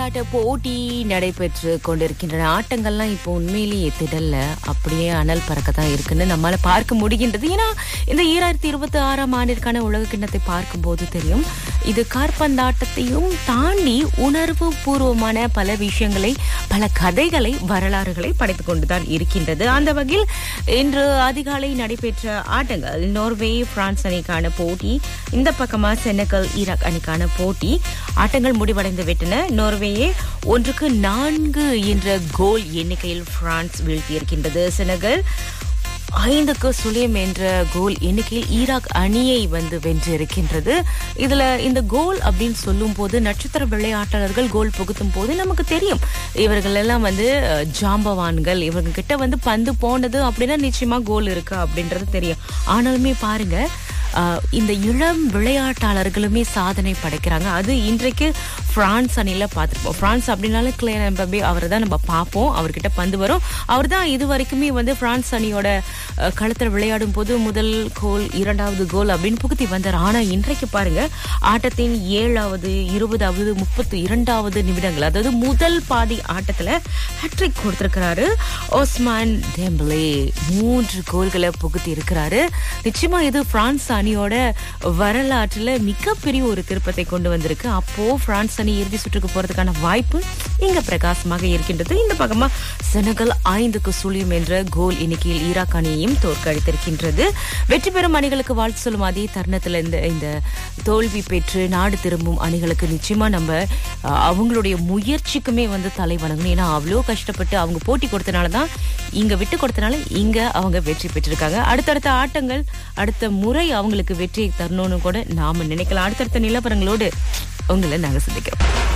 விளையாட்டு போட்டி நடைபெற்று கொண்டிருக்கின்றன ஆட்டங்கள்லாம் இப்போ உண்மையிலேயே திடல்ல அப்படியே அனல் பறக்க தான் இருக்குன்னு நம்மால பார்க்க முடிகின்றது ஏன்னா இந்த ஈராயிரத்தி இருபத்தி ஆறாம் ஆண்டிற்கான உலக கிண்ணத்தை பார்க்கும்போது தெரியும் இது காற்பந்தாட்டத்தையும் தாண்டி உணர்வு பூர்வமான பல விஷயங்களை பல கதைகளை வரலாறுகளை படைத்துக் கொண்டுதான் இருக்கின்றது அந்த வகையில் இன்று அதிகாலை நடைபெற்ற ஆட்டங்கள் நோர்வே பிரான்ஸ் அணிக்கான போட்டி இந்த பக்கமா செனகல் ஈராக் அணிக்கான போட்டி ஆட்டங்கள் முடிவடைந்து விட்டன நோர்வேயே ஒன்றுக்கு நான்கு என்ற கோல் எண்ணிக்கையில் பிரான்ஸ் வீழ்த்தியிருக்கின்றது செனகல் ஐந்துக்கு சுழியம் என்ற கோல் எண்ணிக்கையில் ஈராக் அணியை வந்து வென்றிருக்கின்றது இதுல இந்த கோல் அப்படின்னு சொல்லும் போது நட்சத்திர விளையாட்டாளர்கள் கோல் புகுத்தும் போது நமக்கு தெரியும் இவர்கள் எல்லாம் வந்து அஹ், ஜாம்பவான்கள் இவங்க கிட்ட வந்து பந்து போனது அப்படின்னா நிச்சயமா கோல் இருக்கு அப்படின்றது தெரியும் ஆனாலுமே பாருங்க ஆஹ் இந்த இளம் விளையாட்டாளர்களுமே சாதனை படைக்கிறாங்க அது இன்றைக்கு பிரான்ஸ் அணியில பார்த்துருப்போம் பிரான்ஸ் அப்படின்னாலே கிளியர் எம்பபே அவரை தான் நம்ம பார்ப்போம் அவர்கிட்ட பந்து வரும் அவர் தான் இது வரைக்குமே வந்து பிரான்ஸ் அணியோட அஹ், களத்துல விளையாடும் போது முதல் கோல் இரண்டாவது கோல் அப்படின்னு புகுத்தி வந்தார் ஆனா இன்றைக்கு பாருங்க ஆட்டத்தின் ஏழாவது இருபதாவது முப்பத்தி இரண்டாவது நிமிடங்கள் அதாவது முதல் பாதி ஆட்டத்துல ஹேட்ரிக் கொடுத்திருக்கிறாரு ஓஸ்மான் டெம்பலே மூன்று கோல்களை புகுத்தி இருக்கிறாரு நிச்சயமா இது பிரான்ஸ் அணியோட வரலாற்றுல மிகப்பெரிய ஒரு திருப்பத்தை கொண்டு வந்திருக்கு அப்போ பிரான்ஸ் அணி இறுதி சுற்றுக்கு போறதுக்கான வாய்ப்பு இங்க பிரகாசமாக இருக்கின்றது இந்த பக்கமா செனகல் ஐந்துக்கு சுழியம் என்ற கோல் எண்ணிக்கையில் ஈராக் அணியையும் தோற்கடித்திருக்கின்றது வெற்றி பெறும் அணிகளுக்கு வாழ்த்து சொல்லும் அதே தருணத்துல இந்த இந்த தோல்வி பெற்று நாடு திரும்பும் அணிகளுக்கு நிச்சயமா நம்ம அஹ், அவங்களுடைய முயற்சிக்குமே வந்து தலை வணங்கணும் ஏன்னா அவ்வளோ கஷ்டப்பட்டு அவங்க போட்டி கொடுத்தனால தான் இங்க விட்டு கொடுத்தனால இங்க அவங்க வெற்றி பெற்றிருக்காங்க அடுத்தடுத்த ஆட்டங்கள் அடுத்த முறை அவங்களுக்கு வெற்றியை தரணும்னு கூட நாம நினைக்கலாம் அடுத்தடுத்த நிலவரங்களோடு உங்களை நாங்க சந்திக்கிறோம்